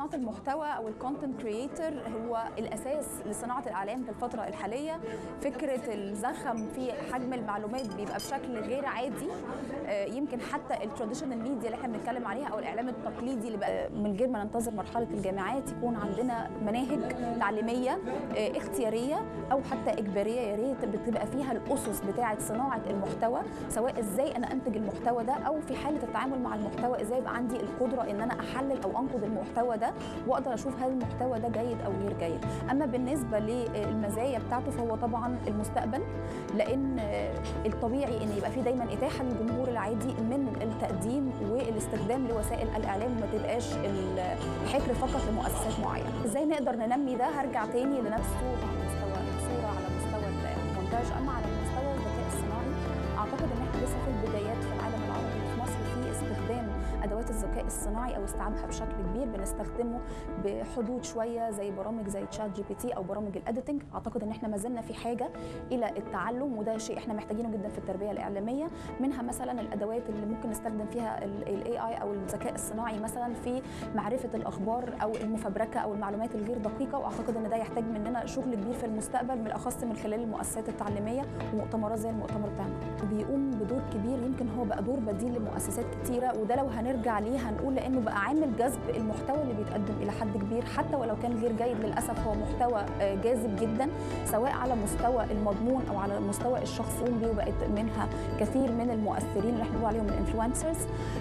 صناعه المحتوى او الكونتنت كريتور هو الاساس لصناعه الاعلام في الفتره الحاليه فكره الزخم في حجم المعلومات بيبقى بشكل غير عادي آه، يمكن حتى التراديشنال ميديا اللي احنا بنتكلم عليها او الاعلام التقليدي اللي بقى من غير ما ننتظر مرحله الجامعات يكون عندنا مناهج تعليميه آه، اختياريه او حتى اجباريه يا ريت بتبقى فيها الاسس بتاعه صناعه المحتوى سواء ازاي انا انتج المحتوى ده او في حاله التعامل مع المحتوى ازاي يبقى عندي القدره ان انا احلل او انقد المحتوى ده واقدر اشوف هل المحتوى ده جيد او غير جيد اما بالنسبه للمزايا بتاعته فهو طبعا المستقبل لان الطبيعي ان يبقى في دايما اتاحه للجمهور العادي من التقديم والاستخدام لوسائل الاعلام وما تبقاش الحكر فقط لمؤسسات معينه ازاي نقدر ننمي ده هرجع تاني لنفس صوره على مستوى الصوره على مستوى المونتاج اما على مستوى الذكاء الصناعي اعتقد ان احنا لسه في البدايات في العالم العربي وفي مصر في استخدام ادوات الذكاء الصناعي او استيعابها بشكل كبير بنستخدمه بحدود شويه زي برامج زي تشات جي بي تي او برامج الاديتنج اعتقد ان احنا ما زلنا في حاجه الى التعلم وده شيء احنا محتاجينه جدا في التربيه الاعلاميه منها مثلا الادوات اللي ممكن نستخدم فيها الاي اي او الذكاء الصناعي مثلا في معرفه الاخبار او المفبركه او المعلومات الغير دقيقه واعتقد ان ده يحتاج مننا شغل كبير في المستقبل بالاخص من خلال المؤسسات التعليميه ومؤتمرات زي المؤتمر بتاعنا بيقوم بدور كبير يمكن هو بقى دور بديل لمؤسسات كتيره وده لو هنرجع ليه هنقول لانه بقى عامل جذب المحتوى اللي بيتقدم الى حد كبير حتى ولو كان غير جيد للاسف هو محتوى آه، جاذب جدا سواء على مستوى المضمون او على مستوى الشخص بيه وبقت منها كثير من المؤثرين اللي احنا بنقول عليهم الانفلونسرز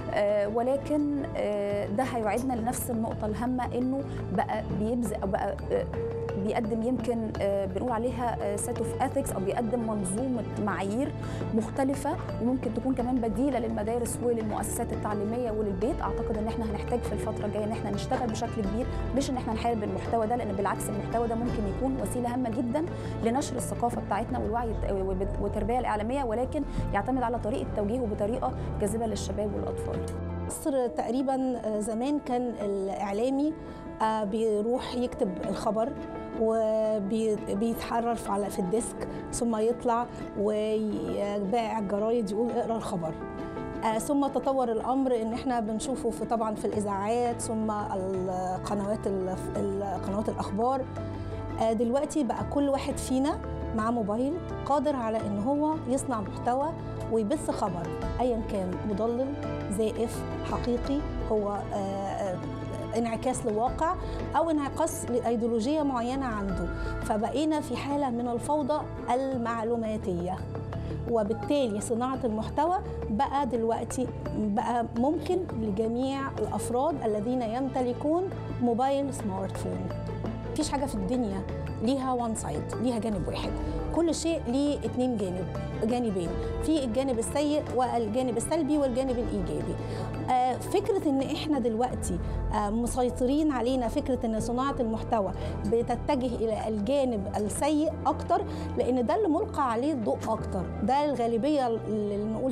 ولكن آه، ده هيوعدنا لنفس النقطه الهامه انه بقى بيبذل او بقى آه، بيقدم يمكن آه، بنقول عليها سيت اوف اثكس او بيقدم منظومه معايير مختلفه وممكن تكون كمان بديله للمدارس وللمؤسسات التعليميه وللبيت اعتقد ان احنا هنحتاج في الفتره الجايه ان احنا نشتغل بشكل كبير مش ان احنا نحارب المحتوى ده لان بالعكس المحتوى ده ممكن يكون وسيله هامه جدا لنشر الثقافه بتاعتنا والوعي الت- والتربيه الاعلاميه ولكن يعتمد على طريقه توجيهه بطريقه جاذبه للشباب والاطفال مصر تقريبا زمان كان الاعلامي آه، بيروح يكتب الخبر وبيتحرر في على- في الديسك ثم يطلع وبائع الجرايد يقول اقرا الخبر آه، ثم تطور الامر ان احنا بنشوفه في طبعا في الاذاعات ثم القنوات ال- ال- قنوات الاخبار آه، دلوقتي بقى كل واحد فينا معاه موبايل قادر على ان هو يصنع محتوى ويبث خبر ايا كان مضلل زائف حقيقي هو آه، آه، انعكاس لواقع او انعكاس لايديولوجيه معينه عنده فبقينا في حاله من الفوضى المعلوماتيه وبالتالي صناعه المحتوى بقى دلوقتي بقى ممكن لجميع الافراد الذين يمتلكون موبايل سمارت فون مفيش حاجه في الدنيا ليها وان سايد ليها جانب واحد كل شيء ليه اتنين جانب جانبين في الجانب السيء والجانب السلبي والجانب الايجابي آه، فكره ان احنا دلوقتي آه، مسيطرين علينا فكره ان صناعه المحتوى بتتجه الى الجانب السيء اكتر لان ده اللي ملقى عليه الضوء اكتر ده الغالبيه اللي نقول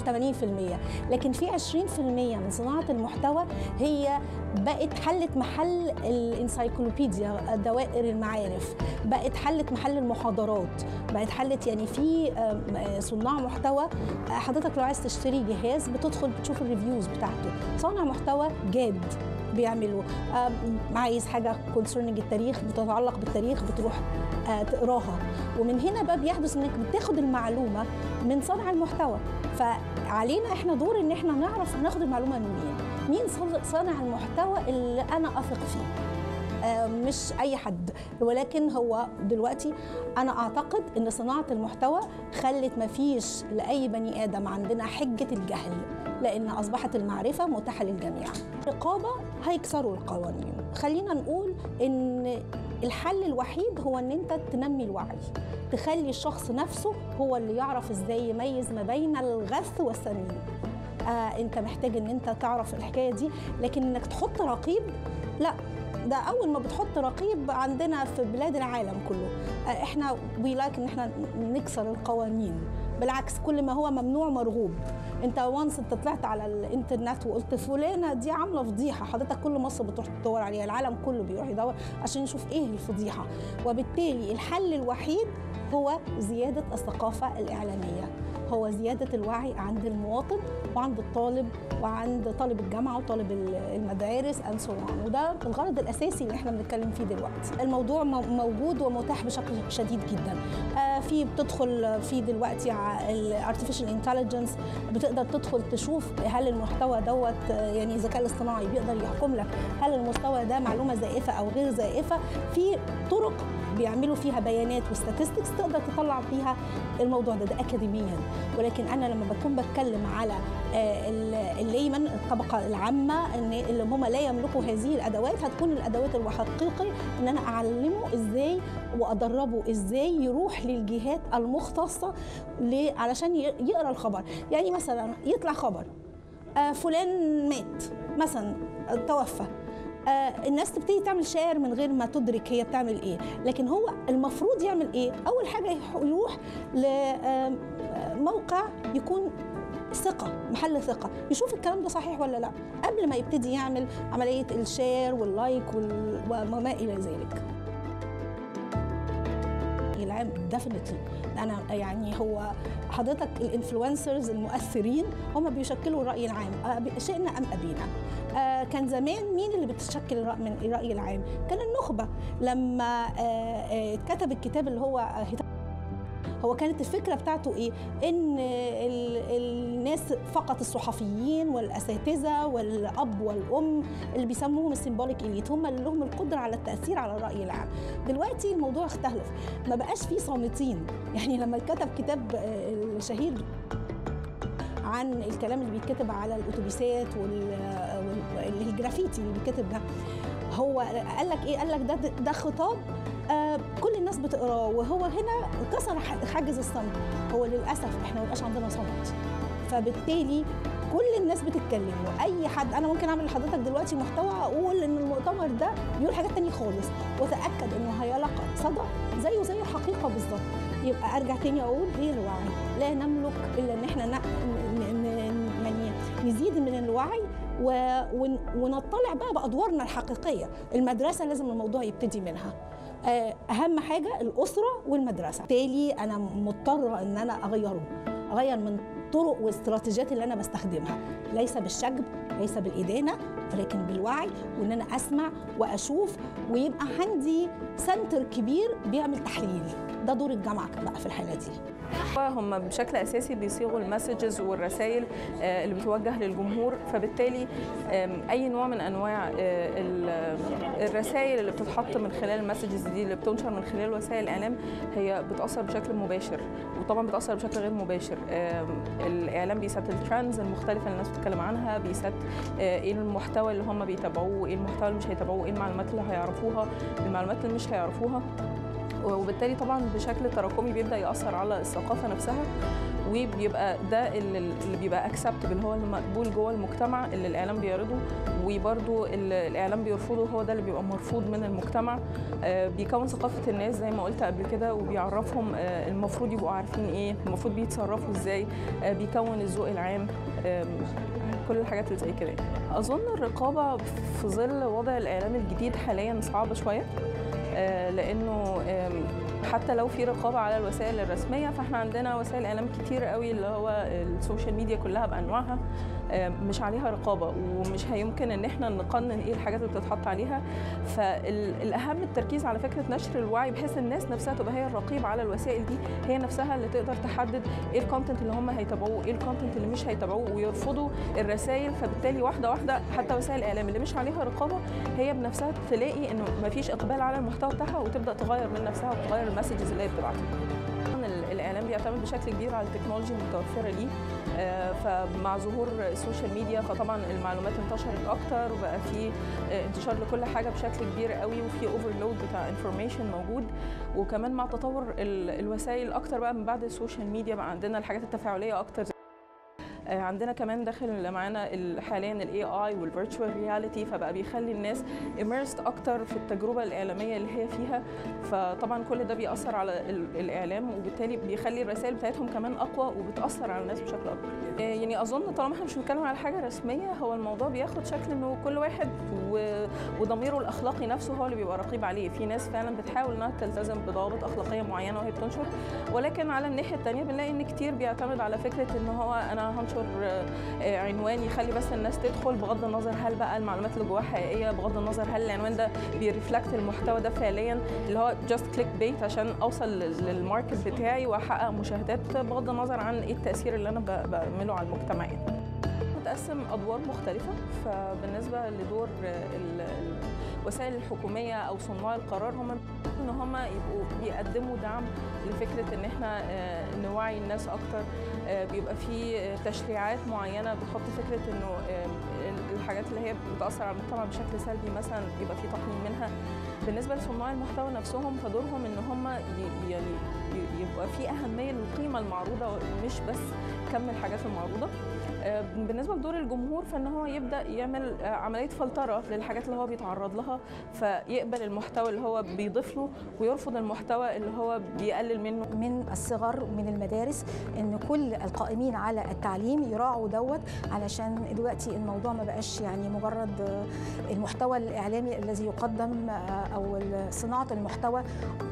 80% لكن في 20% من صناعه المحتوى هي بقت حلت محل الانسايكلوبيديا دوائر المعارف بقت حلت محل المحاضرات بقت حلت يعني في آم، آه، صناع محتوى آه، حضرتك لو عايز تشتري جهاز بتدخل بتشوف الريفيوز بتاعته صانع محتوى جاد بيعملوا آم، عايز حاجه كونسيرنج التاريخ بتتعلق بالتاريخ بتروح آه، تقراها ومن هنا بقى بيحدث انك بتاخد المعلومه من صانع المحتوى فعلينا احنا دور ان احنا نعرف ناخد المعلومه من مين مين صل- صانع المحتوى اللي انا اثق فيه آه، مش اي حد ولكن هو دلوقتي انا اعتقد ان صناعه المحتوى خلت مفيش لاي بني ادم عندنا حجه الجهل لان اصبحت المعرفه متاحه للجميع رقابه هيكسروا القوانين خلينا نقول ان الحل الوحيد هو ان انت تنمي الوعي تخلي الشخص نفسه هو اللي يعرف ازاي يميز ما بين الغث والسمين آه انت محتاج ان انت تعرف الحكايه دي لكن انك تحط رقيب لا ده اول ما بتحط رقيب عندنا في بلاد العالم كله آه احنا وي لايك ان احنا نكسر القوانين بالعكس كل ما هو ممنوع مرغوب انت وانس انت طلعت على الانترنت وقلت فلانه دي عامله فضيحه حضرتك كل مصر بتروح تدور عليها العالم كله بيروح يدور عشان يشوف ايه الفضيحه وبالتالي الحل الوحيد هو زياده الثقافه الاعلاميه هو زياده الوعي عند المواطن وعند الطالب وعند طالب الجامعه وطالب المدارس اند سو وده الغرض الاساسي اللي احنا بنتكلم فيه دلوقتي الموضوع موجود ومتاح بشكل شديد جدا آه في بتدخل في دلوقتي الارتفيشال انتليجنس بتقدر تدخل تشوف هل المحتوى دوت يعني الذكاء الاصطناعي بيقدر يحكم لك هل المستوى ده معلومه زائفه او غير زائفه في طرق بيعملوا فيها بيانات وستاتستكس تقدر تطلع فيها الموضوع ده ده اكاديميا ولكن انا لما بكون بتكلم على الليمن الطبقه العامه ان اللي هم لا يملكوا هذه الادوات هتكون الادوات الحقيقي ان انا اعلمه ازاي وادربه ازاي يروح للجهات المختصه علشان يقرا الخبر يعني مثلا يطلع خبر فلان مات مثلا توفى آه الناس تبتدي تعمل شير من غير ما تدرك هي بتعمل ايه لكن هو المفروض يعمل ايه اول حاجه يروح لموقع يكون ثقة محل ثقة يشوف الكلام ده صحيح ولا لا قبل ما يبتدي يعمل عملية الشير واللايك وما إلى ذلك العام ديفنتلي انا يعني هو حضرتك الانفلونسرز المؤثرين هم بيشكلوا الراي العام شئنا ام ابينا آه كان زمان مين اللي بتشكل من الراي العام كان النخبه لما آه كتب الكتاب اللي هو هو كانت الفكره بتاعته ايه ان الناس فقط الصحفيين والاساتذه والاب والام اللي بيسموهم السيمبوليك اليت هم اللي لهم القدره على التاثير على الراي العام دلوقتي الموضوع اختلف ما بقاش فيه صامتين يعني لما كتب كتاب الشهير عن الكلام اللي بيتكتب على الاتوبيسات والجرافيتي اللي بيتكتب ده هو قال لك ايه قال لك ده ده خطاب آه كل الناس بتقراه وهو هنا كسر حاجز الصمت هو للاسف احنا ما بقاش عندنا صمت فبالتالي كل الناس بتتكلم واي حد انا ممكن اعمل لحضرتك دلوقتي محتوى اقول ان المؤتمر ده بيقول حاجات تانية خالص وتاكد انه هيلقى صدى زيه زي الحقيقه بالظبط يبقى ارجع تاني اقول هي الوعي لا نملك الا ان احنا يعني نزيد من الوعي ونطلع بقى بادوارنا الحقيقيه المدرسه لازم الموضوع يبتدي منها اهم حاجه الاسره والمدرسه بالتالي انا مضطره ان انا اغيره اغير من الطرق والاستراتيجيات اللي انا بستخدمها ليس بالشجب ليس بالادانه ولكن بالوعي وان انا اسمع واشوف ويبقى عندي سنتر كبير بيعمل تحليل ده دور الجامعه بقى في الحاله دي هم بشكل اساسي بيصيغوا المسجز والرسائل اللي بتوجه للجمهور فبالتالي اي نوع من انواع الرسائل اللي بتتحط من خلال المسجز دي اللي بتنشر من خلال وسائل الاعلام هي بتاثر بشكل مباشر وطبعا بتاثر بشكل غير مباشر الاعلام بيست الترندز المختلفه اللي الناس بتتكلم عنها بيست ايه المحتوى اللي هم بيتابعوه ايه المحتوى اللي مش هيتابعوه ايه المعلومات اللي هيعرفوها المعلومات اللي مش هيعرفوها وبالتالي طبعا بشكل تراكمي بيبدا ياثر على الثقافه نفسها وبيبقى ده اللي بيبقى اكسبتبل هو المقبول جوه المجتمع اللي الاعلام بيعرضه وبرده اللي الاعلام بيرفضه هو ده اللي بيبقى مرفوض من المجتمع بيكون ثقافه الناس زي ما قلت قبل كده وبيعرفهم المفروض يبقوا عارفين ايه المفروض بيتصرفوا ازاي بيكون الذوق العام كل الحاجات اللي زي كده اظن الرقابه في ظل وضع الاعلام الجديد حاليا صعبه شويه لانه حتى لو في رقابه على الوسائل الرسميه فاحنا عندنا وسائل اعلام كتير قوي اللي هو السوشيال ميديا كلها بانواعها مش عليها رقابه ومش هيمكن ان احنا نقنن ايه الحاجات اللي بتتحط عليها فالاهم التركيز على فكره نشر الوعي بحيث الناس نفسها تبقى هي الرقيب على الوسائل دي هي نفسها اللي تقدر تحدد ايه الكونتنت اللي هم هيتابعوه ايه الكونتنت اللي مش هيتابعوه ويرفضوا الرسائل فبالتالي واحده واحده حتى وسائل الاعلام اللي مش عليها رقابه هي بنفسها تلاقي انه ما فيش اقبال على المحتوى بتاعها وتبدا تغير من نفسها وتغير المسجز اللي هي بتبعتها الاعلام بيعتمد بشكل كبير على التكنولوجيا المتوفره ليه فمع ظهور السوشيال ميديا فطبعا المعلومات انتشرت اكتر وبقى في انتشار لكل حاجه بشكل كبير قوي وفي اوفرلود بتاع انفورميشن موجود وكمان مع تطور الوسائل اكتر بقى من بعد السوشيال ميديا بقى عندنا الحاجات التفاعليه اكتر عندنا كمان داخل معانا حاليا الاي اي والفيرتشوال رياليتي فبقى بيخلي الناس اميرست اكتر في التجربه الاعلاميه اللي هي فيها فطبعا كل ده بيأثر على الاعلام وبالتالي بيخلي الرسائل بتاعتهم كمان اقوى وبتأثر على الناس بشكل اكبر يعني اظن طالما احنا مش بنتكلم على حاجه رسميه هو الموضوع بياخد شكل انه كل واحد وضميره الاخلاقي نفسه هو اللي بيبقى رقيب عليه في ناس فعلا بتحاول انها تلتزم بضوابط اخلاقيه معينه وهي بتنشر ولكن على الناحيه الثانيه بنلاقي ان كتير بيعتمد على فكره ان هو انا هنشر عنوان يخلي بس الناس تدخل بغض النظر هل بقى المعلومات اللي جواها حقيقيه بغض النظر هل العنوان ده بيرفلكت المحتوى ده فعليا اللي هو جاست كليك بيت عشان اوصل للماركت بتاعي واحقق مشاهدات بغض النظر عن ايه التاثير اللي انا بعمله على المجتمع يعني. متقسم ادوار مختلفه فبالنسبه لدور الوسائل الحكوميه او صناع القرار هم ان هم يبقوا بيقدموا دعم لفكره ان احنا نوعي الناس اكتر بيبقى في تشريعات معينه بتحط فكره انه الحاجات اللي هي بتاثر على المجتمع بشكل سلبي مثلا يبقى في تقنين منها بالنسبه لصناع المحتوى نفسهم فدورهم ان هم يعني يبقى في اهميه للقيمه المعروضه مش بس كم الحاجات المعروضه بالنسبه لدور الجمهور فان هو يبدا يعمل عمليه فلتره للحاجات اللي هو بيتعرض لها فيقبل المحتوى اللي هو بيضيف له ويرفض المحتوى اللي هو بيقلل منه من الصغر ومن المدارس ان كل القائمين على التعليم يراعوا دوت علشان دلوقتي الموضوع ما بقاش يعني مجرد المحتوى الاعلامي الذي يقدم او صناعه المحتوى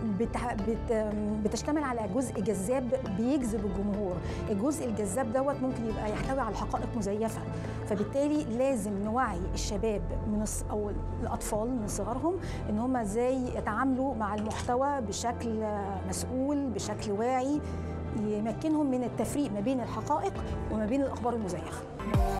بتشتمل على جزء جذاب بيجذب الجمهور الجزء الجذاب دوت ممكن يبقى يحتوي على حقائق مزيفه فبالتالي لازم نوعي الشباب من او الاطفال من صغرهم ان هم ازاي يتعاملوا مع المحتوى بشكل مسؤول بشكل واعي يمكنهم من التفريق ما بين الحقائق وما بين الاخبار المزيفه